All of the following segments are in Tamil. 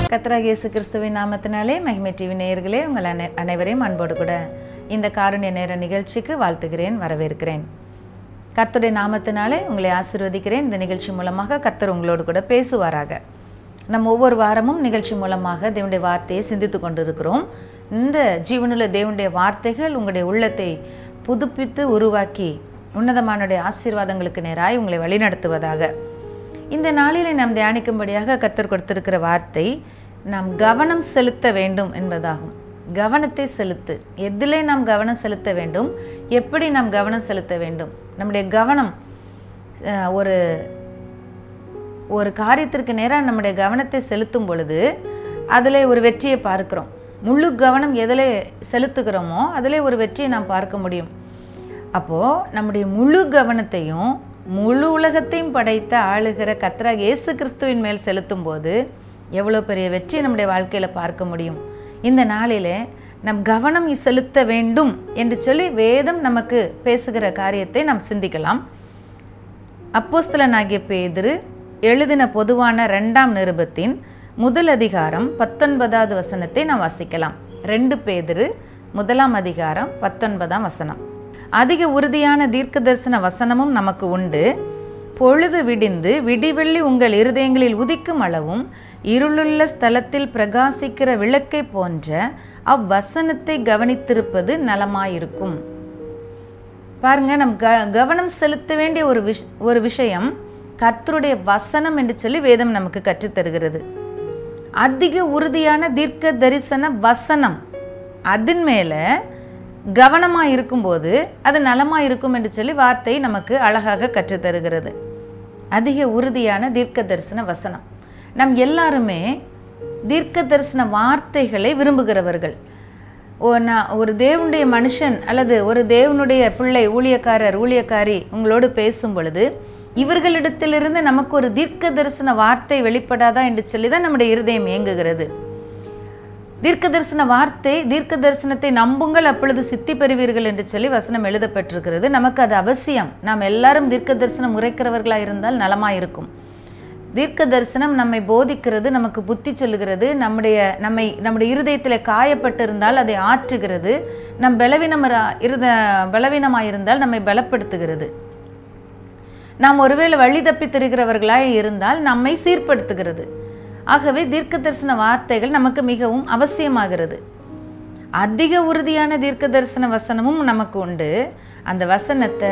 கர்த்தராகிய இயேசு கிறிஸ்துவின் நாமத்தினாலே மகிமை டிவி நேயர்களே உங்கள் அனை அனைவரையும் அன்போடு கூட இந்த காருண்ய நேர நிகழ்ச்சிக்கு வாழ்த்துகிறேன் வரவேற்கிறேன் கர்த்தருடைய நாமத்தினாலே உங்களை ஆசீர்வதிக்கிறேன் இந்த நிகழ்ச்சி மூலமாக கர்த்தர் உங்களோடு கூட பேசுவாராக நம்ம ஒவ்வொரு வாரமும் நிகழ்ச்சி மூலமாக தேவனுடைய வார்த்தையை சிந்தித்து கொண்டிருக்கிறோம் இந்த ஜீவனுள்ள தேவனுடைய வார்த்தைகள் உங்களுடைய உள்ளத்தை புதுப்பித்து உருவாக்கி உன்னதமானுடைய ஆசீர்வாதங்களுக்கு நேராய் உங்களை வழிநடத்துவதாக இந்த நாளிலே நாம் தியானிக்கும்படியாக கத்தர் கொடுத்திருக்கிற வார்த்தை நாம் கவனம் செலுத்த வேண்டும் என்பதாகும் கவனத்தை செலுத்து எதிலே நாம் கவனம் செலுத்த வேண்டும் எப்படி நாம் கவனம் செலுத்த வேண்டும் நம்முடைய கவனம் அஹ், ஒரு ஒரு காரியத்திற்கு நேராக நம்முடைய கவனத்தை செலுத்தும் பொழுது அதில் ஒரு வெற்றியை பார்க்கிறோம் முழு கவனம் எதில் செலுத்துகிறோமோ அதில் ஒரு வெற்றியை நாம் பார்க்க முடியும் அப்போது நம்முடைய முழு கவனத்தையும் முழு உலகத்தையும் படைத்த ஆளுகிற கத்ரா இயேசு கிறிஸ்துவின் மேல் செலுத்தும் போது எவ்வளோ பெரிய வெற்றி நம்முடைய வாழ்க்கையில் பார்க்க முடியும் இந்த நாளிலே நம் கவனம் செலுத்த வேண்டும் என்று சொல்லி வேதம் நமக்கு பேசுகிற காரியத்தை நாம் சிந்திக்கலாம் அப்போஸ்தலனாகிய பேதுரு எழுதின பொதுவான ரெண்டாம் நிருபத்தின் முதல் அதிகாரம் பத்தொன்பதாவது வசனத்தை நாம் வாசிக்கலாம் ரெண்டு பேதுரு முதலாம் அதிகாரம் பத்தொன்பதாம் வசனம் அதிக உறுதியான தீர்க்க தரிசன வசனமும் நமக்கு உண்டு பொழுது விடிந்து விடிவெள்ளி உங்கள் இருதயங்களில் உதிக்கும் அளவும் இருளுள்ள ஸ்தலத்தில் பிரகாசிக்கிற விளக்கை போன்ற அவ்வசனத்தை கவனித்திருப்பது நலமாயிருக்கும் பாருங்க நம் க கவனம் செலுத்த வேண்டிய ஒரு விஷ் ஒரு விஷயம் கர்த்தருடைய வசனம் என்று சொல்லி வேதம் நமக்கு கற்றுத் தருகிறது அதிக உறுதியான தீர்க்க தரிசன வசனம் அதன் மேல கவனமா இருக்கும்போது அது நலமா இருக்கும் என்று சொல்லி வார்த்தை நமக்கு அழகாக கற்றுத் தருகிறது அதிக உறுதியான தீர்க்க தரிசன வசனம் நம் எல்லாருமே தீர்க்க தரிசன வார்த்தைகளை விரும்புகிறவர்கள் ஓ நான் ஒரு தேவனுடைய மனுஷன் அல்லது ஒரு தேவனுடைய பிள்ளை ஊழியக்காரர் ஊழியக்காரி உங்களோடு பேசும் பொழுது இவர்களிடத்திலிருந்து நமக்கு ஒரு தீர்க்க தரிசன வார்த்தை வெளிப்படாதா என்று சொல்லி தான் நம்முடைய இருதயம் இயங்குகிறது தீர்க்க தரிசன வார்த்தை தீர்க்க தரிசனத்தை நம்புங்கள் அப்பொழுது சித்தி பெறுவீர்கள் என்று சொல்லி வசனம் எழுதப்பட்டிருக்கிறது நமக்கு அது அவசியம் நாம் எல்லாரும் தீர்க்க தரிசனம் உரைக்கிறவர்களாக இருந்தால் நலமாக இருக்கும் தீர்க்க தரிசனம் நம்மை போதிக்கிறது நமக்கு புத்தி சொல்லுகிறது நம்முடைய நம்மை நம்முடைய இருதயத்தில் காயப்பட்டிருந்தால் அதை ஆற்றுகிறது நம் பலவீனம் இருத பலவீனமாயிருந்தால் நம்மை பலப்படுத்துகிறது நாம் ஒருவேளை வழி தப்பி திரிகிறவர்களாய் இருந்தால் நம்மை சீர்படுத்துகிறது ஆகவே தீர்க்க தரிசன வார்த்தைகள் நமக்கு மிகவும் அவசியமாகிறது அதிக உறுதியான தீர்க்க தரிசன வசனமும் நமக்கு உண்டு அந்த வசனத்தை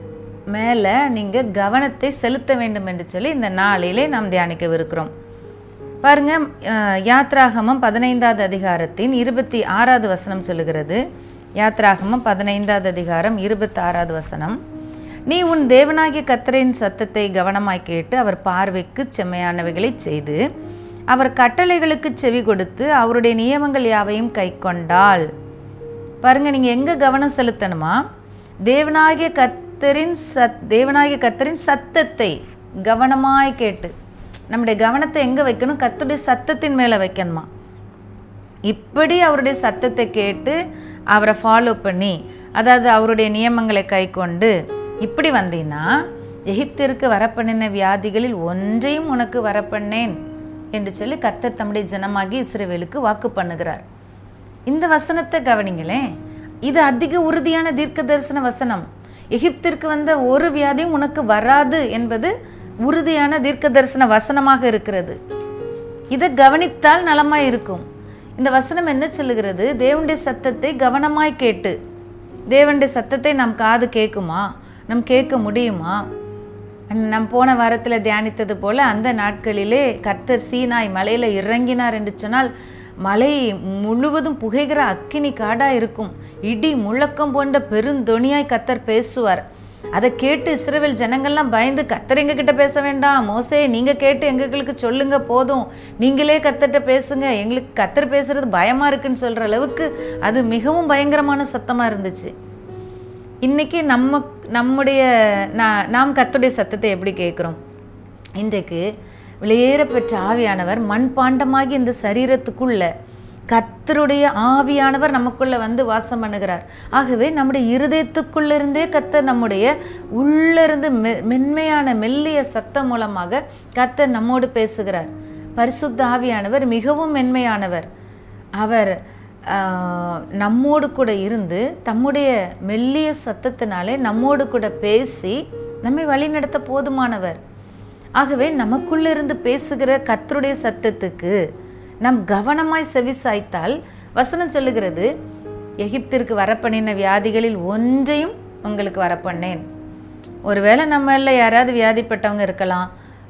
மேலே நீங்கள் கவனத்தை செலுத்த வேண்டும் என்று சொல்லி இந்த நாளிலே நாம் தியானிக்கவிருக்கிறோம் பாருங்க அஹ், யாத்ராகமம் பதினைந்தாவது அதிகாரத்தின் இருபத்தி ஆறாவது வசனம் சொல்லுகிறது யாத்ராகமம் பதினைந்தாவது அதிகாரம் இருபத்தி ஆறாவது வசனம் நீ உன் தேவனாகிய கத்தரின் சத்தத்தை கவனமாய் கேட்டு அவர் பார்வைக்கு செம்மையானவைகளை செய்து அவர் கட்டளைகளுக்கு செவி கொடுத்து அவருடைய நியமங்கள் யாவையும் கை கொண்டால் பாருங்க நீங்க எங்க கவனம் செலுத்தணுமா தேவனாகிய கத்தரின் சத் தேவனாகிய கத்தரின் சத்தத்தை கவனமாய் கேட்டு நம்முடைய கவனத்தை எங்க வைக்கணும் கர்த்தருடைய சத்தத்தின் மேல வைக்கணுமா இப்படி அவருடைய சத்தத்தை கேட்டு அவரை ஃபாலோ பண்ணி அதாவது அவருடைய நியமங்களை கை கொண்டு இப்படி வந்தீன்னா எகிப்திற்கு வரப்பண்ணின வியாதிகளில் ஒன்றையும் உனக்கு வரப்பண்ணேன் என்று சொல்லி கர்த்தர் தம்முடைய ஜனமாகி இஸ்ரவேலுக்கு வாக்கு பண்ணுகிறார் இந்த வசனத்தை கவனிங்களேன் இது அதிக உறுதியான தீர்க்க தரிசன வசனம் எகிப்திற்கு வந்த ஒரு வியாதியும் உனக்கு வராது என்பது உறுதியான தீர்க்க தரிசன வசனமாக இருக்கிறது இதை கவனித்தால் நலமாய் இருக்கும் இந்த வசனம் என்ன சொல்லுகிறது தேவனுடைய சத்தத்தை கவனமாய் கேட்டு தேவனுடைய சத்தத்தை நம் காது கேட்குமா நம் கேட்க முடியுமா நம் போன வாரத்தில் தியானித்தது போல அந்த நாட்களிலே கர்த்தர் சீனாய் மலையில் இறங்கினார் என்று சொன்னால் மலை முழுவதும் புகைகிற அக்கினி காடா இருக்கும் இடி முழக்கம் போன்ற பெருந்தொனியாய் கர்த்தர் பேசுவார் அதை கேட்டு இஸ்ரவேல் ஜனங்கள்லாம் பயந்து கர்த்தர் எங்க கிட்ட பேச வேண்டாம் மோசே நீங்க கேட்டு எங்களுக்கு சொல்லுங்க போதும் நீங்களே கர்த்தர்ட்ட பேசுங்க எங்களுக்கு கர்த்தர் பேசுறது பயமா இருக்குன்னு சொல்ற அளவுக்கு அது மிகவும் பயங்கரமான சத்தமா இருந்துச்சு இன்னைக்கு நம்ம நம்முடைய நா- நாம் கர்த்தருடைய சத்தத்தை எப்படி கேட்குறோம் இன்றைக்கு வெளியேற பெற்ற ஆவியானவர் மண்பாண்டமாகி இந்த சரீரத்துக்குள்ள கர்த்தருடைய ஆவியானவர் நமக்குள்ள வந்து வாசம் பண்ணுகிறார் ஆகவே நம்முடைய இருதயத்துக்குள்ள இருந்தே கர்த்தர் நம்முடைய உள்ளிருந்து மெ மென்மையான மெல்லிய சத்தம் மூலமாக கர்த்தர் நம்மோடு பேசுகிறார் பரிசுத்த ஆவியானவர் மிகவும் மென்மையானவர் அவர் ஆஹ், நம்மோடு கூட இருந்து தம்முடைய மெல்லிய சத்தத்தினாலே நம்மோடு கூட பேசி நம்மை வழிநடத்த போதுமானவர் ஆகவே நமக்குள்ளிருந்து பேசுகிற கர்த்தருடைய சத்தத்துக்கு நாம் கவனமாய் செவி சாய்த்தால் வசனம் சொல்லுகிறது எகிப்திற்கு வரப்பண்ணின வியாதிகளில் ஒன்றையும் உங்களுக்கு வரப்பண்ணேன் ஒருவேளை நம்மள யாராவது வியாதிப்பட்டவங்க இருக்கலாம்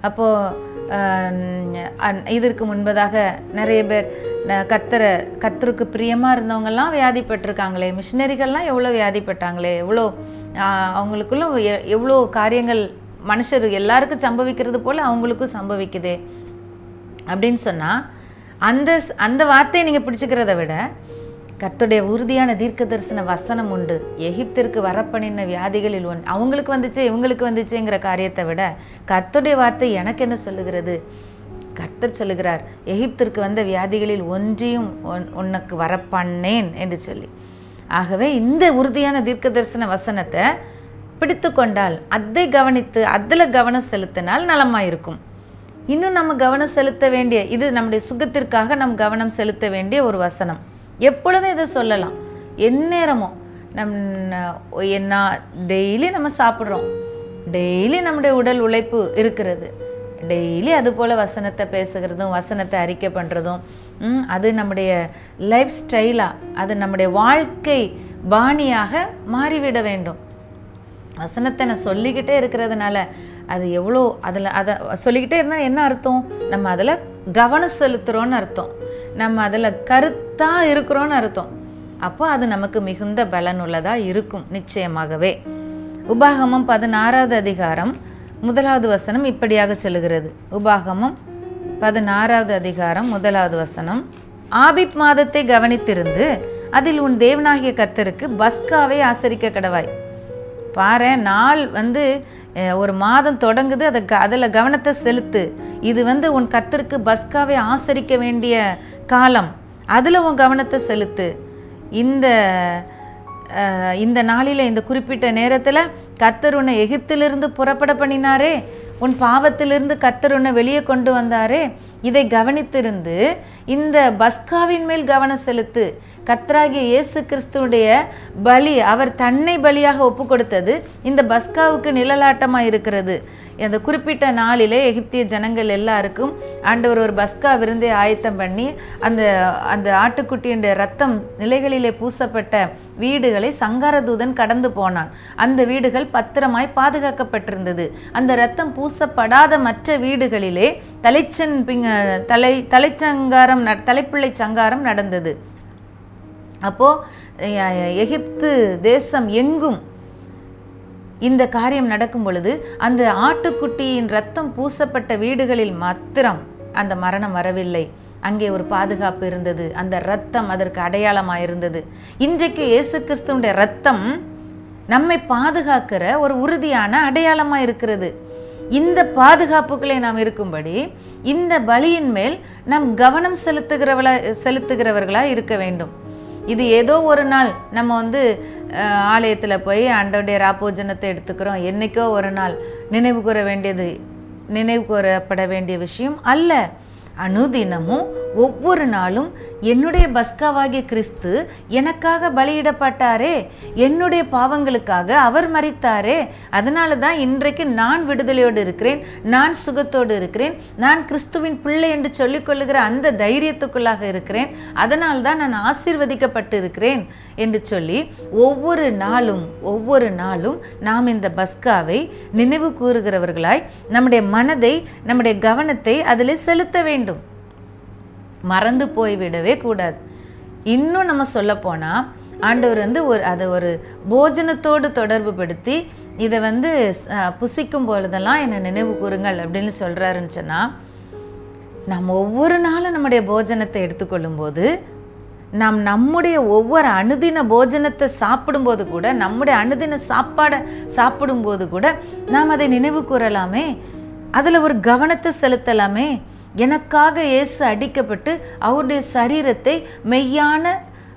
அப்போது இதற்கு முன்பதாக நிறைய பேர் ந- கத்தரை கத்தருக்கு பிரியமாக இருந்தவங்கெல்லாம் வியாதிப்பட்டிருக்காங்களே மிஷினரிகள்லாம் எவ்வளோ வியாதிப்பட்டாங்களே எவ்வளோ ஆஹ், அவங்களுக்குள்ள எ- எவ்வளோ காரியங்கள் மனுஷர் எல்லாருக்கும் சம்பவிக்கிறது போல் அவங்களுக்கும் சம்பவிக்குதே அப்படின்னு சொன்னால் அந்த ஸ்- அந்த வார்த்தையை நீங்கள் பிடிச்சிக்கிறத விட கர்த்தருடைய உறுதியான தீர்க்க தரிசன வசனம் உண்டு எகிப்திற்கு வரப்பண்ணின வியாதிகளில் ஒன் அவங்களுக்கு வந்துச்சு இவங்களுக்கு வந்துச்சுங்கிற காரியத்தை விட கர்த்தருடைய வார்த்தை எனக்கு என்ன சொல்லுகிறது கர்த்தர் சொல்லுகிறார் எகிப்திற்கு வந்த வியாதிகளில் ஒன்றையும் உன்- உனக்கு வரப்பண்ணேன் என்று சொல்லி ஆகவே இந்த உறுதியான தீர்க்க தரிசன வசனத்தை பிடித்து கொண்டால் அதை கவனித்து அதில் கவனம் செலுத்தினால் நலமாக இருக்கும் இன்னும் நம்ம கவனம் செலுத்த வேண்டிய இது நம்முடைய சுகத்திற்காக நம் கவனம் செலுத்த வேண்டிய ஒரு வசனம் எப்பொழுதும் இதை சொல்லலாம் எந்நேரமும் நம் என்ன டெய்லி நம்ம சாப்பிட்றோம் டெய்லி நம்முடைய உடல் உழைப்பு இருக்கிறது டெய்லி அது போல் வசனத்தை பேசுகிறதும் வசனத்தை அறிக்கை பண்ணுறதும் ம், அது நம்முடைய லைஃப் ஸ்டைலாக அது நம்முடைய வாழ்க்கை பாணியாக மாறிவிட வேண்டும் வசனத்தை நான் சொல்லிக்கிட்டே இருக்கிறதுனால அது எவ்வளோ அதில் அதை சொல்லிக்கிட்டே இருந்தால் என்ன அர்த்தம் நம்ம அதில் கவனம் செலுத்துகிறோன்னு அர்த்தம் நம்ம அதில் கருத்தாக இருக்கிறோன்னு அர்த்தம் அப்போ அது நமக்கு மிகுந்த பலனுள்ளதாக இருக்கும் நிச்சயமாகவே உபாகமம் பதினாறாவது அதிகாரம் முதலாவது வசனம் இப்படியாக சொல்லுகிறது உபாகமம் பதினாறாவது அதிகாரம் முதலாவது வசனம் ஆபிப் மாதத்தை கவனித்திருந்து அதில் உன் தேவனாகிய கர்த்தருக்கு பஸ்காவை ஆசரிக்க கடவாய் பாரு நாள் வந்து அஹ், ஒரு மாதம் தொடங்குது அதை க அதில் கவனத்தை செலுத்து இது வந்து உன் கர்த்தருக்கு பஸ்காவை ஆசரிக்க வேண்டிய காலம் அதில் உன் கவனத்தை செலுத்து இந்த அஹ், இந்த நாளில் இந்த குறிப்பிட்ட நேரத்தில் கர்த்தர் உன்னை எகிப்திலிருந்து புறப்பட பண்ணினாரே உன் பாவத்திலிருந்து கர்த்தர் உன்னை வெளியே கொண்டு வந்தாரே இதை கவனித்திருந்து இந்த பஸ்காவின் மேல் கவனம் செலுத்து கர்த்தராகிய இயேசு கிறிஸ்துவுடைய பலி அவர் தன்னை பலியாக ஒப்பு கொடுத்தது இந்த பஸ்காவுக்கு நிழலாட்டமாக இருக்கிறது அந்த குறிப்பிட்ட நாளிலே எகிப்திய ஜனங்கள் எல்லாருக்கும் ஆண்டவர் ஒரு பஸ்கா விருந்தை ஆயத்தம் பண்ணி அந்த அந்த ஆட்டுக்குட்டியுடைய ரத்தம் நிலைகளிலே பூசப்பட்ட வீடுகளை சங்காரதூதன் கடந்து போனான் அந்த வீடுகள் பத்திரமாய் பாதுகாக்கப்பட்டிருந்தது அந்த ரத்தம் பூசப்படாத மற்ற வீடுகளிலே தலைச்சன் பிங்க தலை தலைச்சங்காரம் ந- தலைப்பிள்ளை சங்காரம் நடந்தது அப்போ எ- எகிப்து தேசம் எங்கும் இந்த காரியம் நடக்கும் பொழுது அந்த ஆட்டுக்குட்டியின் ரத்தம் பூசப்பட்ட வீடுகளில் மாத்திரம் அந்த மரணம் வரவில்லை அங்கே ஒரு பாதுகாப்பு இருந்தது அந்த ரத்தம் அதற்கு அடையாளமாக இருந்தது இன்றைக்கு இயேசு கிறிஸ்துவுடைய ரத்தம் நம்மை பாதுகாக்கிற ஒரு உறுதியான அடையாளமாக இருக்கிறது இந்த பாதுகாப்புகளை நாம் இருக்கும்படி இந்த பலியின் மேல் நாம் கவனம் செலுத்துகிறவளா செலுத்துகிறவர்களா இருக்க வேண்டும் இது ஏதோ ஒரு நாள் நம்ம வந்து ஆலயத்தில் போய் ஆண்டோடைய ராப்போஜனத்தை எடுத்துக்கிறோம் என்னைக்கோ ஒரு நாள் நினைவு கூற வேண்டியது நினைவு கூறப்பட வேண்டிய விஷயம் அல்ல அனுதினமும் ஒவ்வொரு நாளும் என்னுடைய பஸ்காவாகிய கிறிஸ்து எனக்காக பலியிடப்பட்டாரே என்னுடைய பாவங்களுக்காக அவர் மரித்தாரே அதனால தான் இன்றைக்கு நான் விடுதலையோடு இருக்கிறேன் நான் சுகத்தோடு இருக்கிறேன் நான் கிறிஸ்துவின் பிள்ளை என்று சொல்லிக்கொள்ளுகிற அந்த தைரியத்துக்குள்ளாக இருக்கிறேன் அதனால் தான் நான் ஆசீர்வதிக்கப்பட்டு இருக்கிறேன் என்று சொல்லி ஒவ்வொரு நாளும் ஒவ்வொரு நாளும் நாம் இந்த பஸ்காவை நினைவு கூறுகிறவர்களாய் நம்முடைய மனதை நம்முடைய கவனத்தை அதில் செலுத்த வேண்டும் மறந்து போய்விடவே கூடாது இன்னும் நம்ம சொல்லப்போனால் ஆண்டவர் வந்து ஒரு அதை ஒரு போஜனத்தோடு தொடர்பு படுத்தி இதை வந்து அஹ், புசிக்கும் பொழுதெல்லாம் என்னை நினைவு கூறுங்கள் அப்படின்னு சொல்கிறாருன்னு சொன்னால் நாம் ஒவ்வொரு நாளும் நம்முடைய போஜனத்தை எடுத்துக்கொள்ளும்போது நாம் நம்முடைய ஒவ்வொரு அனுதின போஜனத்தை சாப்பிடும்போது கூட நம்முடைய அனுதின சாப்பாடை சாப்பிடும்போது கூட நாம் அதை நினைவு கூறலாமே அதில் ஒரு கவனத்தை செலுத்தலாமே எனக்காக இயேசு அடிக்கப்பட்டு அவருடைய சரீரத்தை மெய்யான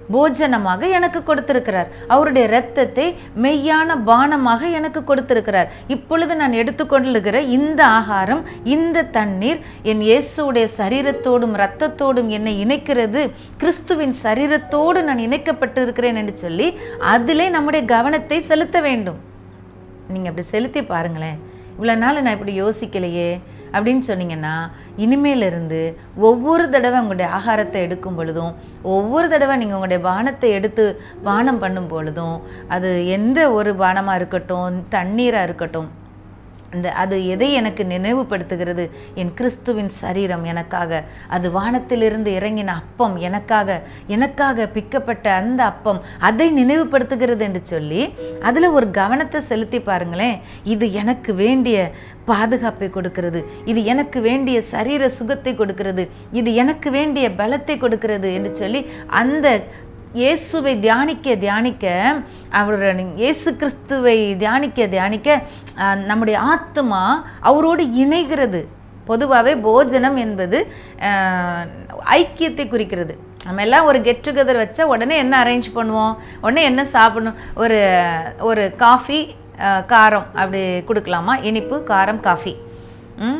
போஜனமாக எனக்கு கொடுத்திருக்கிறார் அவருடைய இரத்தத்தை மெய்யான பானமாக எனக்கு கொடுத்திருக்கிறார் இப்பொழுது நான் எடுத்துக்கொள்ளுகிற இந்த ஆகாரம் இந்த தண்ணீர் என் இயேசுடைய சரீரத்தோடும் இரத்தத்தோடும் என்னை இணைக்கிறது கிறிஸ்துவின் சரீரத்தோடு நான் இணைக்கப்பட்டிருக்கிறேன் என்று சொல்லி அதிலே நம்முடைய கவனத்தை செலுத்த வேண்டும் நீங்கள் அப்படி செலுத்தி பாருங்களேன் இவ்வளோ நாள் நான் இப்படி யோசிக்கலையே அப்படின்னு சொன்னீங்கன்னா இனிமேலிருந்து ஒவ்வொரு தடவை உங்களுடைய ஆகாரத்தை எடுக்கும் பொழுதும் ஒவ்வொரு தடவை நீங்கள் உங்களுடைய பானத்தை எடுத்து பானம் பண்ணும் பொழுதும் அது எந்த ஒரு பானமாக இருக்கட்டும் தண்ணீராக இருக்கட்டும் அந்த அது எதை எனக்கு நினைவுபடுத்துகிறது என் கிறிஸ்துவின் சரீரம் எனக்காக அது வானத்திலிருந்து இறங்கின அப்பம் எனக்காக எனக்காக பிக்கப்பட்ட அந்த அப்பம் அதை நினைவுபடுத்துகிறது என்று சொல்லி அதில் ஒரு கவனத்தை செலுத்தி பாருங்களேன் இது எனக்கு வேண்டிய பாதுகாப்பை கொடுக்கிறது இது எனக்கு வேண்டிய சரீர சுகத்தை கொடுக்கிறது இது எனக்கு வேண்டிய பலத்தை கொடுக்கிறது என்று சொல்லி அந்த இயேசுவை தியானிக்க தியானிக்க அவரோட இயேசு கிறிஸ்துவை தியானிக்க தியானிக்க அஹ், நம்முடைய ஆத்மா அவரோடு இணைகிறது பொதுவாகவே போஜனம் என்பது அஹ், ஐக்கியத்தை குறிக்கிறது நம்ம எல்லாம் ஒரு கெட் டுகெதர் வச்சா உடனே என்ன அரேஞ்ச் பண்ணுவோம் உடனே என்ன சாப்பிடணும் ஒரு ஒரு காஃபி காரம் அப்படி கொடுக்கலாமா இனிப்பு காரம் காஃபி ம்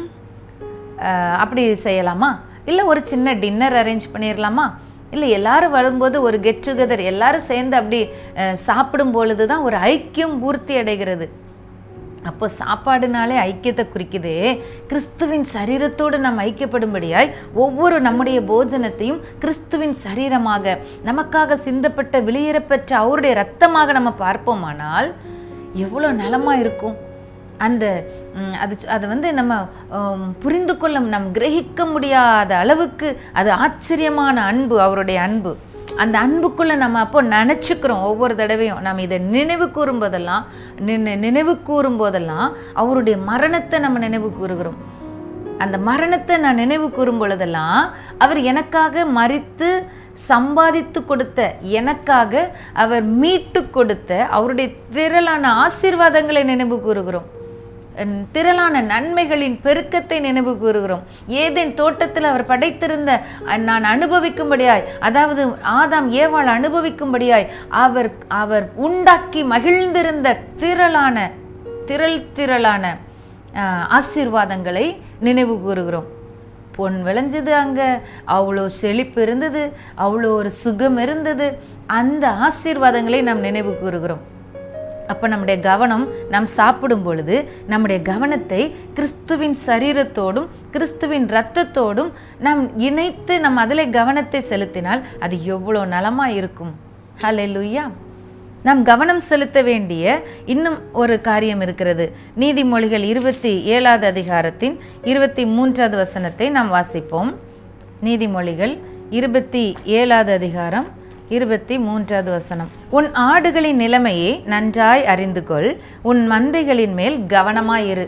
அஹ், அப்படி செய்யலாமா இல்லை ஒரு சின்ன டின்னர் அரேஞ்ச் பண்ணிடலாமா இல்லை எல்லாரும் வரும்போது ஒரு கெட் டுகெதர் எல்லாரும் சேர்ந்து அப்படி அஹ், சாப்பிடும் பொழுது தான் ஒரு ஐக்கியம் பூர்த்தி அடைகிறது அப்போ சாப்பாடுனாலே ஐக்கியத்தை குறிக்குதே கிறிஸ்துவின் சரீரத்தோடு நாம் ஐக்கியப்படும்படியாய் ஒவ்வொரு நம்முடைய போஜனத்தையும் கிறிஸ்துவின் சரீரமாக நமக்காக சிந்தப்பட்ட வெளியேறப்பெற்ற அவருடைய ரத்தமாக நம்ம பார்ப்போமானால் எவ்வளோ நலமாக இருக்கும் அந்த ம், அது அது வந்து நம்ம ஆம், புரிந்து கொள்ள நம் கிரகிக்க முடியாத அளவுக்கு அது ஆச்சரியமான அன்பு அவருடைய அன்பு அந்த அன்புக்குள்ள நம்ம அப்போ நினச்சிக்கிறோம் ஒவ்வொரு தடவையும் நம்ம இதை நினைவு கூறும்போதெல்லாம் நினை நினைவு கூறும்போதெல்லாம் அவருடைய மரணத்தை நம்ம நினைவு கூறுகிறோம் அந்த மரணத்தை நான் நினைவு கூறும் பொழுதெல்லாம் அவர் எனக்காக மறித்து சம்பாதித்து கொடுத்த எனக்காக அவர் மீட்டு கொடுத்த அவருடைய திரளான ஆசீர்வாதங்களை நினைவு கூறுகிறோம் அஹ் திரளான நன்மைகளின் பெருக்கத்தை நினைவு கூறுகிறோம் ஏதேன் தோட்டத்தில் அவர் படைத்திருந்த அஹ், நான் அனுபவிக்கும்படியாய் அதாவது ஆதாம் ஏவாள் அனுபவிக்கும்படியாய் அவர் அவர் உண்டாக்கி மகிழ்ந்திருந்த திரளான திரள் திரளான அஹ், ஆசீர்வாதங்களை நினைவு கூறுகிறோம் பொன் விளைஞ்சது அங்கே அவ்வளோ செழிப்பு இருந்தது அவ்வளோ ஒரு சுகம் இருந்தது அந்த ஆசீர்வாதங்களை நாம் நினைவு கூறுகிறோம் அப்போ நம்முடைய கவனம் நாம் சாப்பிடும் பொழுது நம்முடைய கவனத்தை கிறிஸ்துவின் சரீரத்தோடும் கிறிஸ்துவின் இரத்தத்தோடும் நாம் இணைத்து நம்ம அதில் கவனத்தை செலுத்தினால் அது எவ்வளோ நலமாக இருக்கும் ஹalleluya நாம் கவனம் செலுத்த வேண்டிய இன்னும் ஒரு காரியம் இருக்கிறது நீதிமொழிகள் இருபத்தி ஏழாவது அதிகாரத்தின் இருபத்தி மூன்றாவது வசனத்தை நாம் வாசிப்போம் நீதிமொழிகள் இருபத்தி ஏழாவது அதிகாரம் இருபத்தி மூன்றாவது வசனம் உன் ஆடுகளின் நிலைமையை நன்றாய் அறிந்து கொள் உன் மந்தைகளின் மேல் கவனமாயிரு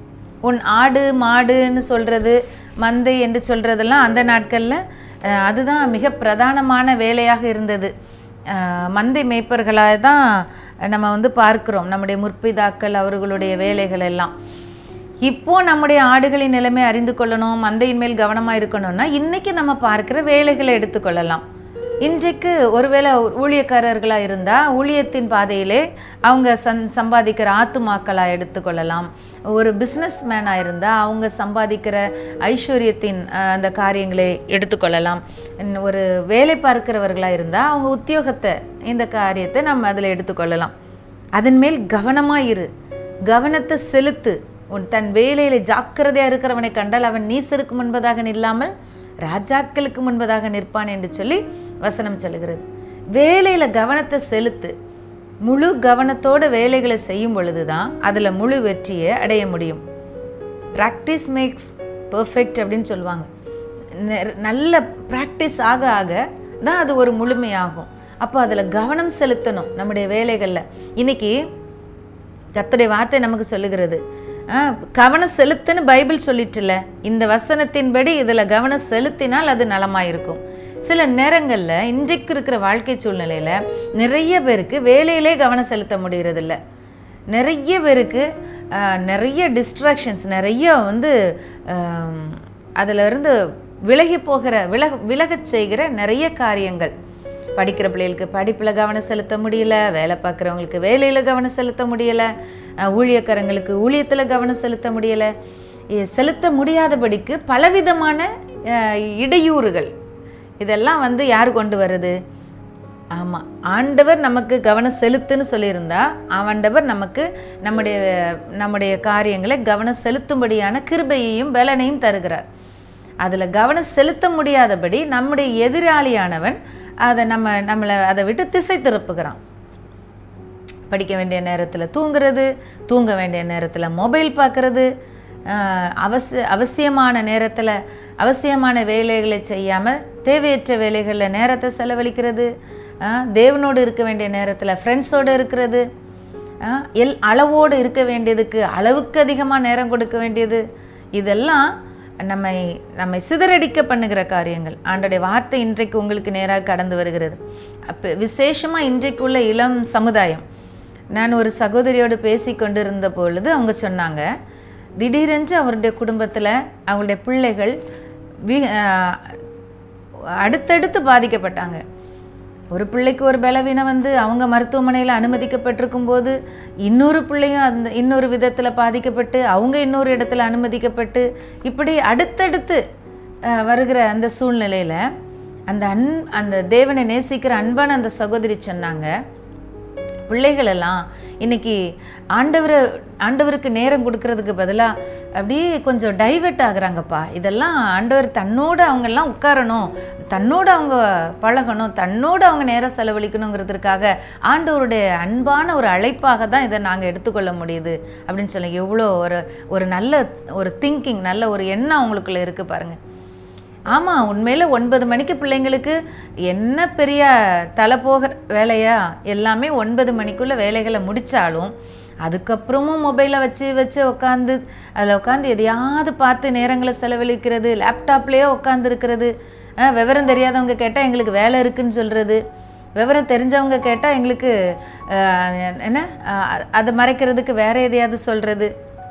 உன் ஆடு மாடுன்னு சொல்கிறது மந்தை என்று சொல்கிறதெல்லாம் அந்த நாட்களில் அஹ், அதுதான் மிக பிரதானமான வேலையாக இருந்தது அஹ், மந்தை மேய்ப்பர்களாக தான் நம்ம வந்து பார்க்கிறோம் நம்முடைய முற்பிதாக்கள் அவர்களுடைய வேலைகள் எல்லாம் இப்போ நம்முடைய ஆடுகளின் நிலைமை அறிந்து கொள்ளணும் மந்தையின் மேல் கவனமாக இருக்கணும்னா இன்னைக்கு நம்ம பார்க்கிற வேலைகளை எடுத்துக்கொள்ளலாம் இன்றைக்கு ஒருவேளை ஊழியக்காரர்களாக இருந்தால் ஊழியத்தின் பாதையிலே அவங்க சந் சம்பாதிக்கிற ஆத்துமாக்களாக எடுத்துக்கொள்ளலாம் ஒரு பிஸ்னஸ் மேனாக இருந்தால் அவங்க சம்பாதிக்கிற ஐஸ்வர்யத்தின் அஹ், அந்த காரியங்களை எடுத்துக்கொள்ளலாம் இன்னும் ஒரு வேலை பார்க்கிறவர்களாக இருந்தால் அவங்க உத்தியோகத்தை இந்த காரியத்தை நம்ம அதில் எடுத்துக்கொள்ளலாம் அதன் மேல் கவனமாக இரு கவனத்தை செலுத்து உன் தன் வேலையில ஜாக்கிரதையாக இருக்கிறவனை கண்டால் அவன் நீசருக்கு முன்பதாக நில்லாமல் ராஜாக்களுக்கு முன்பதாக நிற்பான் என்று சொல்லி வசனம் சொல்லுகிறது வேலையில கவனத்தை செலுத்து முழு கவனத்தோட வேலைகளை செய்யும் பொழுது தான் அதில் முழு வெற்றியை அடைய முடியும் ப்ராக்டிஸ் மேக்ஸ் பெர்ஃபெக்ட் அப்படின்னு சொல்லுவாங்க நெ- நல்ல ப்ராக்டிஸ் ஆக ஆக தான் அது ஒரு முழுமையாகும் அப்போ அதில் கவனம் செலுத்தணும் நம்முடைய வேலைகளில் இன்னைக்கு கர்த்தருடைய வார்த்தை நமக்கு சொல்லுகிறது ஆ, கவனம் செலுத்துன்னு பைபிள் சொல்லிட்டுல இந்த வசனத்தின்படி இதில் கவனம் செலுத்தினால் அது நலமாக இருக்கும் சில நேரங்களில் இன்றைக்கு இருக்கிற வாழ்க்கை சூழ்நிலையில் நிறைய பேருக்கு வேலையிலே கவனம் செலுத்த முடியறதில்ல நிறைய பேருக்கு ஆ, நிறைய டிஸ்ட்ராக்ஷன்ஸ் நிறைய வந்து ஆம், அதுல இருந்து விலகி போகிற விலக விலகச் செய்கிற நிறைய காரியங்கள் படிக்கிற பிள்ளைகளுக்கு படிப்பில் கவனம் செலுத்த முடியல வேலை பார்க்குறவங்களுக்கு வேலையில் கவனம் செலுத்த முடியலை ஊழியக்காரங்களுக்கு ஊழியத்தில் கவனம் செலுத்த முடியலை இ- செலுத்த முடியாதபடிக்கு பலவிதமான அஹ், இடையூறுகள் இதெல்லாம் வந்து யார் கொண்டு வருது ஆமாம் ஆண்டவர் நமக்கு கவனம் செலுத்துன்னு சொல்லியிருந்தா ஆண்டவர் நமக்கு நம்முடைய நம்முடைய காரியங்களை கவனம் செலுத்தும்படியான கிருபையையும் பலனையும் தருகிறார் அதில் கவனம் செலுத்த முடியாதபடி நம்முடைய எதிராளியானவன் அதை நம்ம நம்மளை அதை விட்டு திசை திருப்புகிறான் படிக்க வேண்டிய நேரத்தில் தூங்குறது தூங்க வேண்டிய நேரத்தில் மொபைல் பார்க்குறது அவசிய அவசியமான நேரத்தில் அவசியமான வேலைகளை செய்யாமல் தேவையற்ற வேலைகளில் நேரத்தை செலவழிக்கிறது ஆஹ், தேவனோடு இருக்க வேண்டிய நேரத்தில் ஃப்ரெண்ட்ஸோடு இருக்கிறது ஆஹ், எல் அளவோடு இருக்க வேண்டியதுக்கு அளவுக்கு அதிகமாக நேரம் கொடுக்க வேண்டியது இதெல்லாம் நம்மை நம்மை சிதறடிக்க பண்ணுகிற காரியங்கள் ஆண்டோடைய வார்த்தை இன்றைக்கு உங்களுக்கு நேராக கடந்து வருகிறது அப்போ விசேஷமாக இன்றைக்குள்ள இளம் சமுதாயம் நான் ஒரு சகோதரியோடு பேசி கொண்டிருந்த பொழுது அவங்க சொன்னாங்க திடீரென்று அவருடைய குடும்பத்தில் அவங்களுடைய பிள்ளைகள் வி ஆஹ் அடுத்தடுத்து பாதிக்கப்பட்டாங்க ஒரு பிள்ளைக்கு ஒரு பலவீனம் வந்து அவங்க மருத்துவமனையில் அனுமதிக்கப்பட்டிருக்கும் போது இன்னொரு பிள்ளையும் அந்த இன்னொரு விதத்தில் பாதிக்கப்பட்டு அவங்க இன்னொரு இடத்துல அனுமதிக்கப்பட்டு இப்படி அடுத்தடுத்து அஹ், வருகிற அந்த சூழ்நிலையில் அந்த அன் அந்த தேவனை நேசிக்கிற அன்பான அந்த சகோதரி சொன்னாங்க பிள்ளைகள் எல்லாம் இன்னைக்கு ஆண்டவரை ஆண்டவருக்கு நேரம் கொடுக்கறதுக்கு பதிலாக அப்படியே கொஞ்சம் டைவெர்ட் ஆகுறாங்கப்பா இதெல்லாம் ஆண்டவர் தன்னோடு அவங்கெல்லாம் உட்காரணும் தன்னோடு அவங்க பழகணும் தன்னோடு அவங்க நேரம் செலவழிக்கணுங்கிறதுக்காக ஆண்டவருடைய அன்பான ஒரு அழைப்பாக தான் இதை நாங்கள் எடுத்துக்கொள்ள முடியுது அப்படின்னு சொல்லி எவ்வளோ ஒரு ஒரு நல்ல ஒரு திங்கிங் நல்ல ஒரு எண்ணம் அவங்களுக்குள்ள இருக்குது பாருங்கள் ஆமாம் உண்மையில் ஒன்பது மணிக்கு பிள்ளைங்களுக்கு என்ன பெரிய தலை போகிற வேலையா எல்லாமே ஒன்பது மணிக்குள்ளே வேலைகளை முடித்தாலும் அதுக்கப்புறமும் மொபைலை வச்சு வச்சு உட்காந்து அதில் உட்காந்து எதையாவது பார்த்து நேரங்களை செலவழிக்கிறது லேப்டாப்லேயே உட்காந்துருக்கிறது விவரம் தெரியாதவங்க கேட்டால் எங்களுக்கு வேலை இருக்குன்னு சொல்கிறது விவரம் தெரிஞ்சவங்க கேட்டால் எங்களுக்கு அஹ், என்ன அஹ், அதை மறைக்கிறதுக்கு வேற எதையாவது சொல்கிறது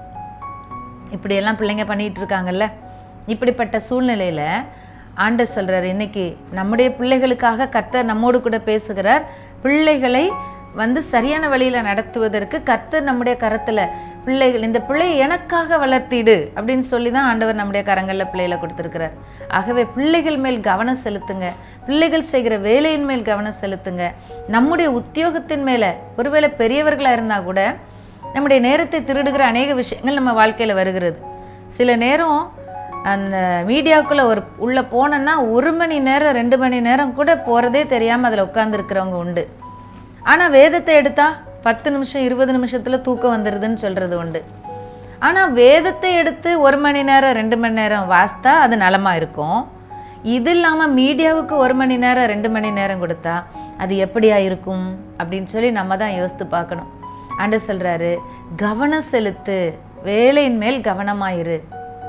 இப்படியெல்லாம் பிள்ளைங்க பண்ணிட்டு இருக்காங்கல்ல இப்படிப்பட்ட சூழ்நிலையில் ஆண்டர் சொல்றார் இன்னைக்கு நம்முடைய பிள்ளைகளுக்காக கர்த்தர் நம்மோடு கூட பேசுகிறார் பிள்ளைகளை வந்து சரியான வழியில் நடத்துவதற்கு கர்த்தர் நம்முடைய கரத்தில் பிள்ளைகள் இந்த பிள்ளையை எனக்காக வளர்த்திடு அப்படின்னு சொல்லி தான் ஆண்டவர் நம்முடைய கரங்களில் பிள்ளைகளை கொடுத்துருக்கிறார் ஆகவே பிள்ளைகள் மேல் கவனம் செலுத்துங்க பிள்ளைகள் செய்கிற வேலையின் மேல் கவனம் செலுத்துங்க நம்முடைய உத்தியோகத்தின் மேலே ஒருவேளை பெரியவர்களாக இருந்தால் கூட நம்முடைய நேரத்தை திருடுகிற அநேக விஷயங்கள் நம்ம வாழ்க்கையில் வருகிறது சில நேரம் அந்த மீடியாவுக்குள்ளே ஒரு உள்ளே போனோன்னா ஒரு மணி நேரம் ரெண்டு மணி நேரம் கூட போகிறதே தெரியாமல் அதில் உட்காந்துருக்கிறவங்க உண்டு ஆனால் வேதத்தை எடுத்தா பத்து நிமிஷம் இருபது நிமிஷத்தில் தூக்கம் வந்துடுதுன்னு சொல்கிறது உண்டு ஆனால் வேதத்தை எடுத்து ஒரு மணி நேரம் ரெண்டு மணி நேரம் வாசித்தா அது நலமாக இருக்கும் இது இல்லாமல் மீடியாவுக்கு ஒரு மணி நேரம் ரெண்டு மணி நேரம் கொடுத்தா அது எப்படியா இருக்கும் அப்படின்னு சொல்லி நம்ம தான் யோசித்து பார்க்கணும் ஆண்டு சொல்கிறாரு கவனம் செலுத்து வேலையின் மேல் கவனமாயிரு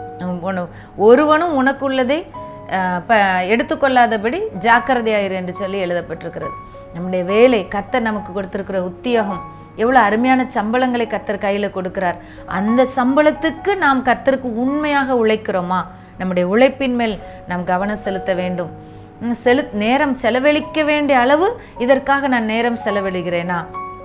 உன ஒருவனும் உனக்குள்ளதை அஹ், ப எடுத்துக்கொள்ளாதபடி ஜாக்கிரதையாயிரு என்று சொல்லி எழுதப்பட்டிருக்கிறது நம்முடைய வேலை கத்தர் நமக்கு கொடுத்திருக்கிற உத்தியோகம் எவ்வளோ அருமையான சம்பளங்களை கத்தர் கையில் கொடுக்கிறார் அந்த சம்பளத்துக்கு நாம் கத்தருக்கு உண்மையாக உழைக்கிறோமா நம்முடைய உழைப்பின் மேல் நாம் கவனம் செலுத்த வேண்டும் உம், செலு நேரம் செலவழிக்க வேண்டிய அளவு இதற்காக நான் நேரம் செலவிடுகிறேனா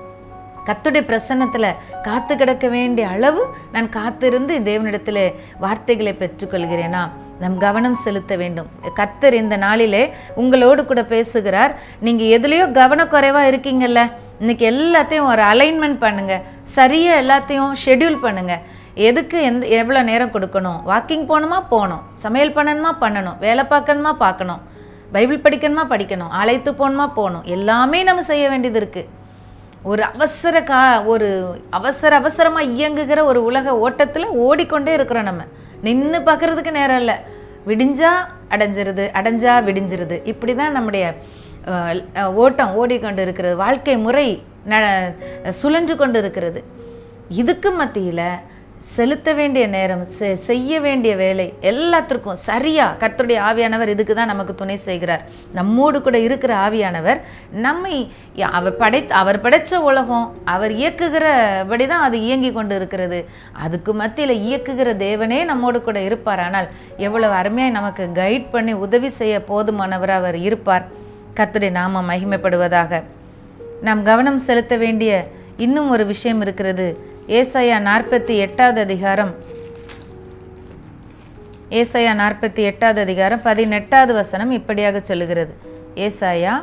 கத்துடைய பிரசன்னத்தில் காத்து கிடக்க வேண்டிய அளவு நான் காத்திருந்து தேவனிடத்தில் வார்த்தைகளை பெற்றுக்கொள்கிறேனா நம் கவனம் செலுத்த வேண்டும் கத்தர் இந்த நாளிலே உங்களோடு கூட பேசுகிறார் நீங்கள் எதுலேயோ கவனக்குறைவாக இருக்கீங்கல்ல இன்னைக்கு எல்லாத்தையும் ஒரு அலைன்மெண்ட் பண்ணுங்க சரியாக எல்லாத்தையும் ஷெட்யூல் பண்ணுங்க எதுக்கு எந்த எவ்வளோ நேரம் கொடுக்கணும் வாக்கிங் போகணுமா போகணும் சமையல் பண்ணணுமா பண்ணணும் வேலை பார்க்கணுமா பார்க்கணும் பைபிள் படிக்கணுமா படிக்கணும் அழைத்து போகணுமா போகணும் எல்லாமே நம்ம செய்ய வேண்டியது இருக்குது ஒரு அவசர கா ஒரு அவசர அவசரமாக இயங்குகிற ஒரு உலக ஓட்டத்தில் ஓடிக்கொண்டே இருக்கிறோம் நம்ம நின்று பார்க்கறதுக்கு நேரம் இல்லை விடிஞ்சா அடைஞ்சிருது அடைஞ்சா விடிஞ்சிருது இப்படி தான் நம்முடைய அஹ், அஹ், ஓட்டம் ஓடிக்கொண்டு இருக்கிறது வாழ்க்கை முறை ந சுழன்று கொண்டு இருக்கிறது இதுக்கு மத்தியில் செலுத்த வேண்டிய நேரம் செ- செய்ய வேண்டிய வேலை எல்லாத்திற்கும் சரியா கர்த்தருடைய ஆவியானவர் இதுக்கு தான் நமக்கு துணை செய்கிறார் நம்மோடு கூட இருக்கிற ஆவியானவர் நம்மை ய- அவர் படை அவர் படைச்ச உலகம் அவர் இயக்குகிறபடி தான் அது இயங்கி கொண்டு இருக்கிறது அதுக்கு மத்தியில் இயக்குகிற தேவனே நம்மோடு கூட இருப்பார் ஆனால் எவ்வளவு அருமையாக நமக்கு கைட் பண்ணி உதவி செய்ய போதுமானவர் அவர் இருப்பார் கர்த்தருடைய நாமம் மகிமைப்படுவதாக நாம் கவனம் செலுத்த வேண்டிய இன்னும் ஒரு விஷயம் இருக்கிறது ஏசாயா நாற்பத்தி எட்டாவது அதிகாரம் ஏசாயா நாற்பத்தி எட்டாவது அதிகாரம் பதினெட்டாவது வசனம் இப்படியாக சொல்லுகிறது ஏசாயா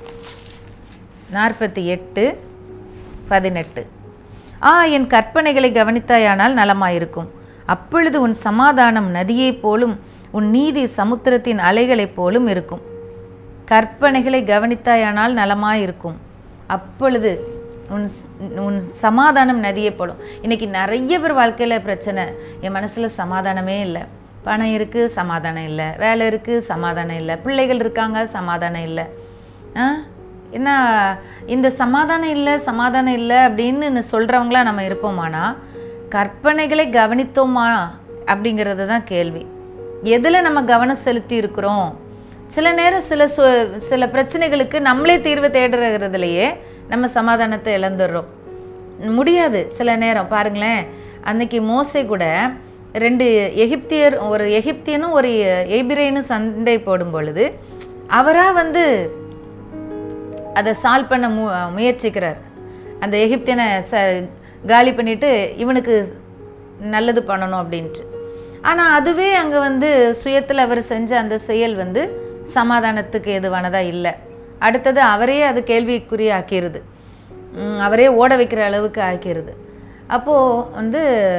நாற்பத்தி எட்டு பதினெட்டு ஆ என் கற்பனைகளை கவனித்தாயானால் நலமாயிருக்கும் அப்பொழுது உன் சமாதானம் நதியைப் போலும் உன் நீதி சமுத்திரத்தின் அலைகளைப் போலும் இருக்கும் கற்பனைகளை கவனித்தாயானால் நலமாயிருக்கும் அப்பொழுது உன் உன் சமாதானம் நதியைப் போலும் இன்னைக்கு நிறைய பேர் வாழ்க்கையில் பிரச்சனை என் மனசில் சமாதானமே இல்லை பணம் இருக்குது சமாதானம் இல்லை வேலை இருக்குது சமாதானம் இல்லை பிள்ளைகள் இருக்காங்க சமாதானம் இல்லை ஆ என்ன இந்த சமாதானம் இல்லை சமாதானம் இல்லை அப்படின்னு சொல்கிறவங்களா நம்ம இருப்போமானா கற்பனைகளை கவனித்தோமா அப்படிங்கிறது தான் கேள்வி எதில் நம்ம கவனம் செலுத்தி இருக்கிறோம் சில நேரம் சில சொ சில பிரச்சனைகளுக்கு நம்மளே தீர்வு தேடுறதுலையே நம்ம சமாதானத்தை இழந்துடுறோம் முடியாது சில நேரம் பாருங்களேன் அன்னைக்கு மோசே கூட ரெண்டு எகிப்தியர் ஒரு எகிப்தியனும் ஒரு எபிரேனும் சண்டை போடும் பொழுது அவராக வந்து அதை சால்வ் பண்ண மு முயற்சிக்கிறார் அந்த எகிப்தியனை ச காலி பண்ணிட்டு இவனுக்கு நல்லது பண்ணணும் அப்படின்ட்டு ஆனால் அதுவே அங்கே வந்து சுயத்தில் அவர் செஞ்ச அந்த செயல் வந்து சமாதானத்துக்கு எதுவானதாக இல்லை அடுத்தது அவரே அது கேள்விக்குறி ஆக்கிடுது உம், அவரே ஓட வைக்கிற அளவுக்கு ஆக்கிடுது அப்போது வந்து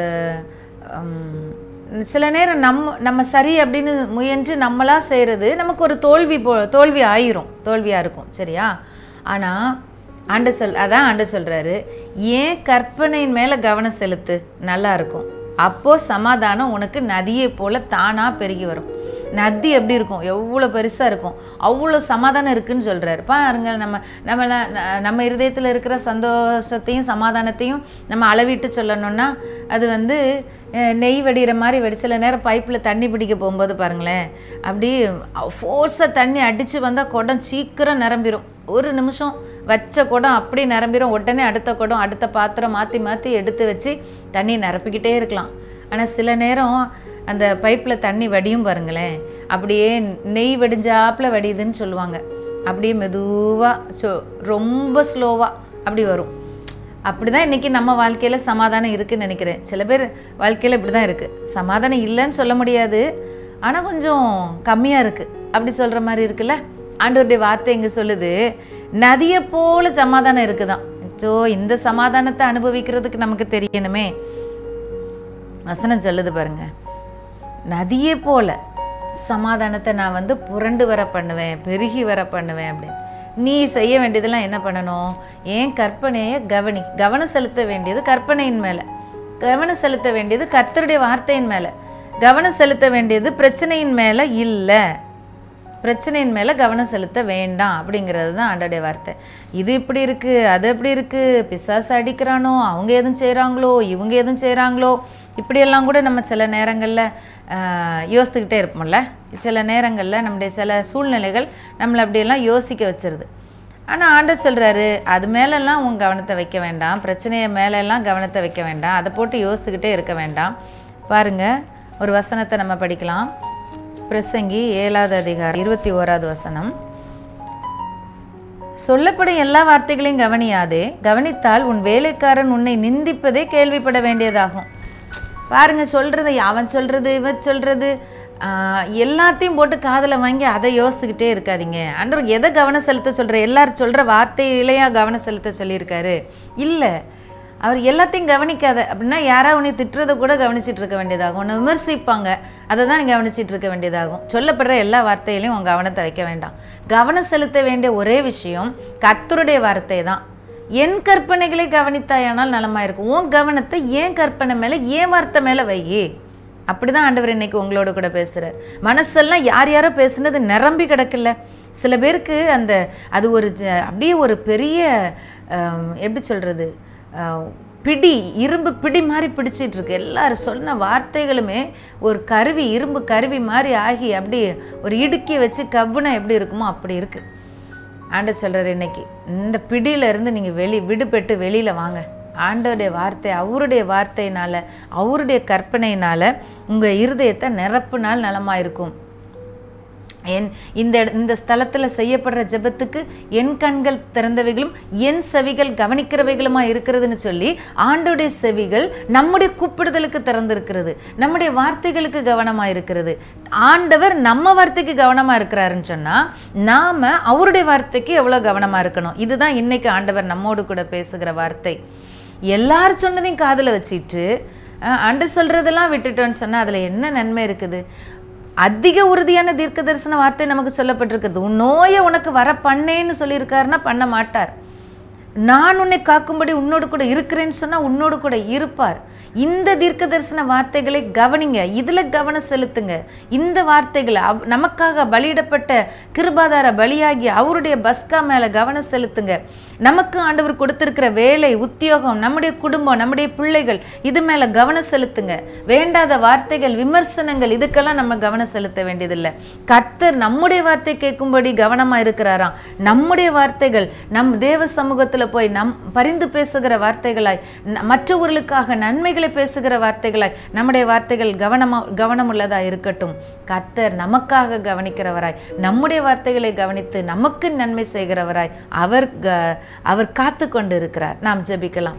உம், சில நேரம் நம்ம நம்ம சரி அப்படின்னு முயன்று நம்மளா செய்கிறது நமக்கு ஒரு தோல்வி போ தோல்வி ஆயிரும் தோல்வியாக இருக்கும் சரியா ஆனால் ஆண்டு சொல் அதான் ஆண்டு சொல்கிறாரு ஏன் கற்பனையின் மேலே கவனம் செலுத்து நல்லா இருக்கும் அப்போது சமாதானம் உனக்கு நதியை போல் தானாக பெருகி வரும் நதி எப்படி இருக்கும் எவ்வளோ பெருசாக இருக்கும் அவ்வளோ சமாதானம் இருக்குன்னு சொல்கிறாரு பாருங்க நம்ம நம்ம நம்ம இருதயத்தில் இருக்கிற சந்தோஷத்தையும் சமாதானத்தையும் நம்ம அளவிட்டு சொல்லணும்னா அது வந்து அஹ், நெய் வடிகிற மாதிரி வெடி சில நேரம் பைப்பில் தண்ணி பிடிக்க போகும்போது பாருங்களேன் அப்படி ஃபோர்ஸாக தண்ணி அடித்து வந்தால் குடம் சீக்கிரம் நிரம்பிடும் ஒரு நிமிஷம் வச்ச குடம் அப்படி நிரம்பிடும் உடனே அடுத்த குடம் அடுத்த பாத்திரம் மாற்றி மாற்றி எடுத்து வச்சு தண்ணி நிரப்பிக்கிட்டே இருக்கலாம் ஆனால் சில நேரம் அந்த பைப்பில் தண்ணி வடியும் பாருங்களேன் அப்படியே நெய் வடிஞ்சாப்புல வடியுதுன்னு சொல்லுவாங்க அப்படியே மெதுவாக ஸோ ரொம்ப ஸ்லோவாக அப்படி வரும் அப்படி தான் இன்றைக்கி நம்ம வாழ்க்கையில் சமாதானம் இருக்குன்னு நினைக்கிறேன் சில பேர் வாழ்க்கையில் இப்படி தான் இருக்குது சமாதானம் இல்லைன்னு சொல்ல முடியாது ஆனால் கொஞ்சம் கம்மியாக இருக்குது அப்படி சொல்கிற மாதிரி இருக்குல்ல ஆண்டவருடைய வார்த்தை இங்கே சொல்லுது நதியை போல சமாதானம் இருக்குதான் ஸோ இந்த சமாதானத்தை அனுபவிக்கிறதுக்கு நமக்கு தெரியணுமே வசனம் சொல்லுது பாருங்க நதியே போல சமாதானத்தை நான் வந்து புரண்டு வர பண்ணுவேன் பெருகி வர பண்ணுவேன் அப்படின்னு நீ செய்ய வேண்டியதெல்லாம் என்ன பண்ணணும் ஏன் கற்பனையை கவனி கவனம் செலுத்த வேண்டியது கற்பனையின் மேலே கவனம் செலுத்த வேண்டியது கர்த்தருடைய வார்த்தையின் மேலே கவனம் செலுத்த வேண்டியது பிரச்சனையின் மேலே இல்லை பிரச்சனையின் மேலே கவனம் செலுத்த வேண்டாம் அப்படிங்கிறது தான் ஆண்டோடைய வார்த்தை இது இப்படி இருக்குது அது எப்படி இருக்குது பிசாசு அடிக்கிறானோ அவங்க எதுவும் செய்கிறாங்களோ இவங்க எதுவும் செய்கிறாங்களோ இப்படியெல்லாம் கூட நம்ம சில நேரங்களில் யோசித்துக்கிட்டே இருப்போம்ல சில நேரங்களில் நம்முடைய சில சூழ்நிலைகள் நம்மளை அப்படியெல்லாம் யோசிக்க வச்சிருது ஆனால் ஆண்டர் சொல்கிறாரு அது மேலெல்லாம் உன் கவனத்தை வைக்க வேண்டாம் பிரச்சனையை மேலெல்லாம் கவனத்தை வைக்க வேண்டாம் அதை போட்டு யோசித்துக்கிட்டே இருக்க வேண்டாம் பாருங்கள் ஒரு வசனத்தை நம்ம படிக்கலாம் பிரசங்கி ஏழாவது அதிகாரம் இருபத்தி ஓராவது வசனம் சொல்லப்படும் எல்லா வார்த்தைகளையும் கவனியாதே கவனித்தால் உன் வேலைக்காரன் உன்னை நிந்திப்பதே கேள்விப்பட வேண்டியதாகும் பாருங்க சொல்றது அவன் சொல்றது இவர் சொல்றது ஆஹ், எல்லாத்தையும் போட்டு காதில் வாங்கி அதை யோசிச்சுக்கிட்டே இருக்காதீங்க அன்றவர் எதை கவனம் செலுத்த சொல்ற எல்லாரும் சொல்ற வார்த்தையிலையா கவனம் செலுத்த சொல்லியிருக்காரு இல்லை அவர் எல்லாத்தையும் கவனிக்காத அப்படின்னா யாரா உன்னை திட்டுறதை கூட கவனிச்சிட்டு இருக்க வேண்டியதாகும் உன்னை விமர்சிப்பாங்க அதை தான் நீ கவனிச்சிட்டு இருக்க வேண்டியதாகும் சொல்லப்படுற எல்லா வார்த்தையிலையும் உன் கவனத்தை வைக்க வேண்டாம் கவனம் செலுத்த வேண்டிய ஒரே விஷயம் கர்த்தருடைய வார்த்தை தான் என் கற்பனைகளை கவனித்தாயானால் நலமா இருக்கும் உன் கவனத்தை ஏன் கற்பனை மேலே ஏன் வார்த்தை மேலே வையே அப்படிதான் ஆண்டவர் இன்னைக்கு உங்களோட கூட பேசுறார் மனசெல்லாம் யார் யாரோ பேசுனது நிரம்பி கிடக்கல சில பேருக்கு அந்த அது ஒரு ஜ- அப்படியே ஒரு பெரிய ஆம், எப்படி சொல்றது ஆஹ், பிடி இரும்பு பிடி மாதிரி பிடிச்சிட்டு இருக்கு எல்லாரும் சொன்ன வார்த்தைகளுமே ஒரு கருவி இரும்பு கருவி மாதிரி ஆகி அப்படி ஒரு இடுக்கி வச்சு கவ்வுனா எப்படி இருக்குமோ அப்படி இருக்கு ஆண்டவர் சொல்றாரு இன்னைக்கு இந்த பிடியில இருந்து நீங்க வெளி விடுபட்டு வெளியில வாங்க ஆண்டவருடைய வார்த்தை அவருடைய வார்த்தையினால அவருடைய கற்பனையினால உங்க இருதயத்தை நிரப்புனால் நலமா இருக்கும் என் இந்த இட- இந்த ஸ்தலத்தில் செய்யப்படுற ஜெபத்துக்கு என் கண்கள் திறந்தவைகளும் என் செவிகள் கவனிக்கிறவைகளுமா இருக்கிறதுன்னு சொல்லி ஆண்டோடைய செவிகள் நம்முடைய கூப்பிடுதலுக்கு திறந்திருக்கிறது நம்முடைய வார்த்தைகளுக்கு கவனமா இருக்கிறது ஆண்டவர் நம்ம வார்த்தைக்கு கவனமா இருக்கிறாருன்னு சொன்னா நாம அவருடைய வார்த்தைக்கு எவ்வளவு கவனமா இருக்கணும் இதுதான் இன்னைக்கு ஆண்டவர் நம்மோடு கூட பேசுகிற வார்த்தை எல்லாரும் சொன்னதையும் காதுல வச்சிட்டு அஹ், ஆண்டவர் சொல்றதெல்லாம் விட்டுட்டோன்னு சொன்னா அதுல என்ன நன்மை இருக்குது அதிக உறுதியான தீர்க்க தரிசன வார்த்தை நமக்கு சொல்லப்பட்டிருக்கிறது உன் நோயை உனக்கு வர பண்ணேன்னு சொல்லியிருக்காருன்னா பண்ண மாட்டார் நான் உன்னை காக்கும்படி உன்னோடு கூட இருக்கிறேன்னு சொன்னா உன்னோடு கூட இருப்பார் இந்த தீர்க்க தரிசன வார்த்தைகளை கவனிங்க இதுல கவனம் செலுத்துங்க இந்த வார்த்தைகளை அவ்- நமக்காக பலியிடப்பட்ட கிருபாதார பலியாகி அவருடைய பஸ்கா மேல கவனம் செலுத்துங்க நமக்கு ஆண்டவர் கொடுத்திருக்கிற வேலை உத்தியோகம் நம்முடைய குடும்பம் நம்முடைய பிள்ளைகள் இது மேல கவனம் செலுத்துங்க வேண்டாத வார்த்தைகள் விமர்சனங்கள் இதுக்கெல்லாம் நம்ம கவனம் செலுத்த வேண்டியதில்லை கர்த்தர் நம்முடைய வார்த்தை கேட்கும்படி கவனமா இருக்கிறாராம் நம்முடைய வார்த்தைகள் நம் தேவ சமூகத்துல போய் நம் பரிந்து பேசுகிற வார்த்தைகளாய் ந- மற்றவர்களுக்காக நன்மைகளை பேசுகிற வார்த்தைகளாய் நம்முடைய வார்த்தைகள் கவனமா கவனமுள்ளதா இருக்கட்டும் கர்த்தர் நமக்காக கவனிக்கிறவராய் நம்முடைய வார்த்தைகளை கவனித்து நமக்கு நன்மை செய்கிறவராய் அவர் க- அவர் காத்து கொண்டு இருக்கிறார் நாம் ஜெபிக்கலாம்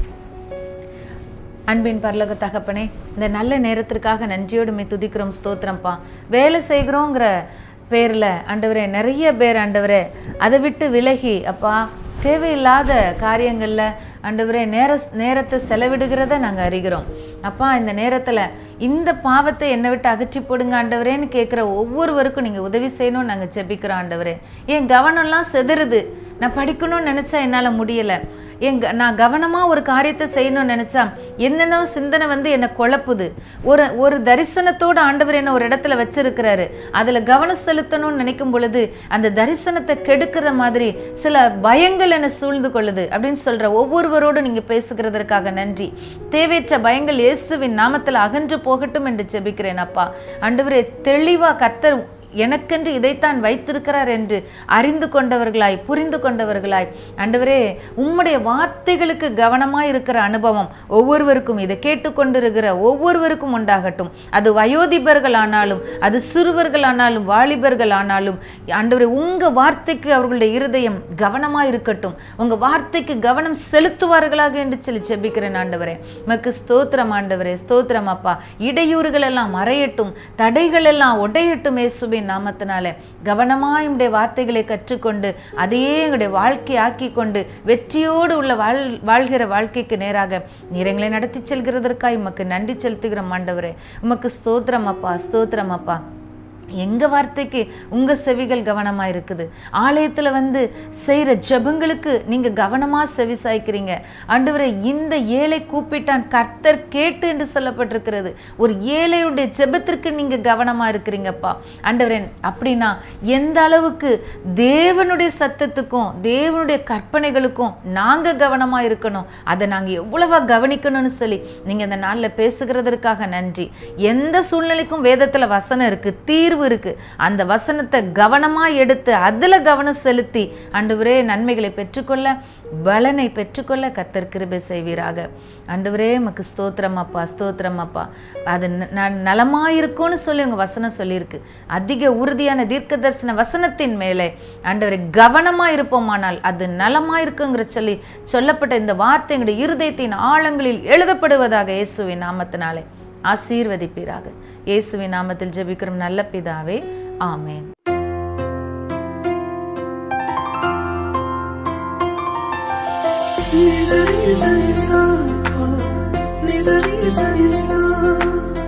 அன்பின் பரலோக தகப்பனே இந்த நல்ல நேரத்திற்காக நன்றியோடு மே துதிக்கிறோம் ஸ்தோத்திரம்ப்பா வேலை செய்கிறோங்கிற பேரில் ஆண்டவரே நிறைய பேர் ஆண்டவரே அதை விட்டு விலகி அப்பா தேவையில்லாத காரியங்களில் ஆண்டவரே நேர நேரத்தை செலவிடுகிறத நாங்கள் அறிகிறோம் அப்பா இந்த நேரத்தில் இந்த பாவத்தை என்னை விட்டு அகற்றி போடுங்க ஆண்டவரேன்னு கேட்குற ஒவ்வொருவருக்கும் நீங்கள் உதவி செய்யணும்னு நாங்கள் ஜெபிக்கிறோம் ஆண்டவரே என் கவனம்லாம் செதறுது நான் படிக்கணும்னு நினச்சா என்னால் முடியலை எங்க நான் கவனமாக ஒரு காரியத்தை செய்யணும்னு நினச்சா என்னென்ன சிந்தனை வந்து என்னை குழப்புது ஒரு ஒரு தரிசனத்தோடு ஆண்டவர் என்னை ஒரு இடத்துல வச்சிருக்கிறாரு அதில் கவனம் செலுத்தணும்னு நினைக்கும் பொழுது அந்த தரிசனத்தை கெடுக்கிற மாதிரி சில பயங்கள் என்னை சூழ்ந்து கொள்ளுது அப்படின்னு சொல்ற ஒவ்வொருவரோடும் நீங்கள் பேசுகிறதற்காக நன்றி தேவையற்ற பயங்கள் இயேசுவின் நாமத்தில் அகன்று போகட்டும் என்று ஜெபிக்கிறேன் அப்பா ஆண்டவரே தெளிவாக கர்த்தர் எனக்கென்று இதைத்தான் வைத்திருக்கிறார் என்று அறிந்து கொண்டவர்களாய் புரிந்து கொண்டவர்களாய் ஆண்டவரே உம்முடைய வார்த்தைகளுக்கு கவனமாய் இருக்கிற அனுபவம் ஒவ்வொருவருக்கும் இதை கேட்டுக்கொண்டிருக்கிற ஒவ்வொருவருக்கும் உண்டாகட்டும் அது வயோதிபர்கள் ஆனாலும் அது சிறுவர்கள் ஆனாலும் வாலிபர்கள் ஆனாலும் ஆண்டவரே உங்க வார்த்தைக்கு அவர்களுடைய இருதயம் கவனமாய் இருக்கட்டும் உங்க வார்த்தைக்கு கவனம் செலுத்துவார்களாக என்று சொல்லி ஜெபிக்கிறேன் ஆண்டவரே மக்கு ஸ்தோத்திரம் ஆண்டவரே ஸ்தோத்திரம் அப்பா இடையூறுகள் எல்லாம் மறையட்டும் தடைகள் எல்லாம் உடையட்டும் இயேசுவின் நாமத்தினாலே கவனமாய் உடைய வார்த்தைகளை கற்றுக்கொண்டு அதையே எங்களுடைய வாழ்க்கை ஆக்கி கொண்டு வெற்றியோடு உள்ள வாழ் வாழ்கிற வாழ்க்கைக்கு நேராக நீர் எங்களை நடத்தி செல்கிறதற்காக உமக்கு நன்றி செலுத்துகிறோம் ஆண்டவரே உமக்கு ஸ்தோத்திரம் அப்பா ஸ்தோத்திரம் அப்பா எங்க வார்த்தைக்கு உங்க செவிகள் கவனமா இருக்குது ஆலயத்துல வந்து செய்யற ஜெபங்களுக்கு நீங்க கவனமா செவி சாய்க்கிறீங்க ஆண்டவரே இந்த ஏழை கூப்பிட்டான் கர்த்தர் கேட்டு என்று சொல்லப்பட்டிருக்கிறது ஒரு ஏழையுடைய ஜெபத்திற்கு நீங்க கவனமா இருக்கிறீங்கப்பா ஆண்டவரே அப்படின்னா எந்த அளவுக்கு தேவனுடைய சத்தத்துக்கும் தேவனுடைய கற்பனைகளுக்கும் நாங்க கவனமா இருக்கணும் அதை நாங்க எவ்வளவா கவனிக்கணும்னு சொல்லி நீங்க இந்த நாள்ல பேசுகிறதற்காக நன்றி எந்த சூழ்நிலைக்கும் வேதத்துல வசனம் இருக்கு தீர்வு இருக்கு அந்த வசனத்தை கவனமா எடுத்து அதுல கவனம் செலுத்தி ஆண்டவரே நன்மைகளை பெற்றுக்கொள்ள பலனை பெற்றுக்கொள்ள கர்த்தர் கிருபை செய்வீராக ஆண்டவரே உமக்கு ஸ்தோத்திரம் அப்பா ஸ்தோத்திரம் அப்பா அது ந- நான் நலமா இருக்கும்னு சொல்லி உங்க வசனம் சொல்லியிருக்கு அதிக உறுதியான தீர்க்க தரிசன வசனத்தின் மேலே ஆண்டவரை கவனமா இருப்போமானால் அது நலமா இருக்குங்கிற சொல்லி சொல்லப்பட்ட இந்த வார்த்தை எங்களுடைய இருதயத்தின் ஆழங்களில் எழுதப்படுவதாக இயேசுவின் நாமத்தினாலே ஆசீர்வதிப்பீராக இயேசுவின் நாமத்தில் ஜெபிக்கிறோம் நல்ல பிதாவே ஆமென் Nisa, nisa, nisa, nisa, nisa, nisa.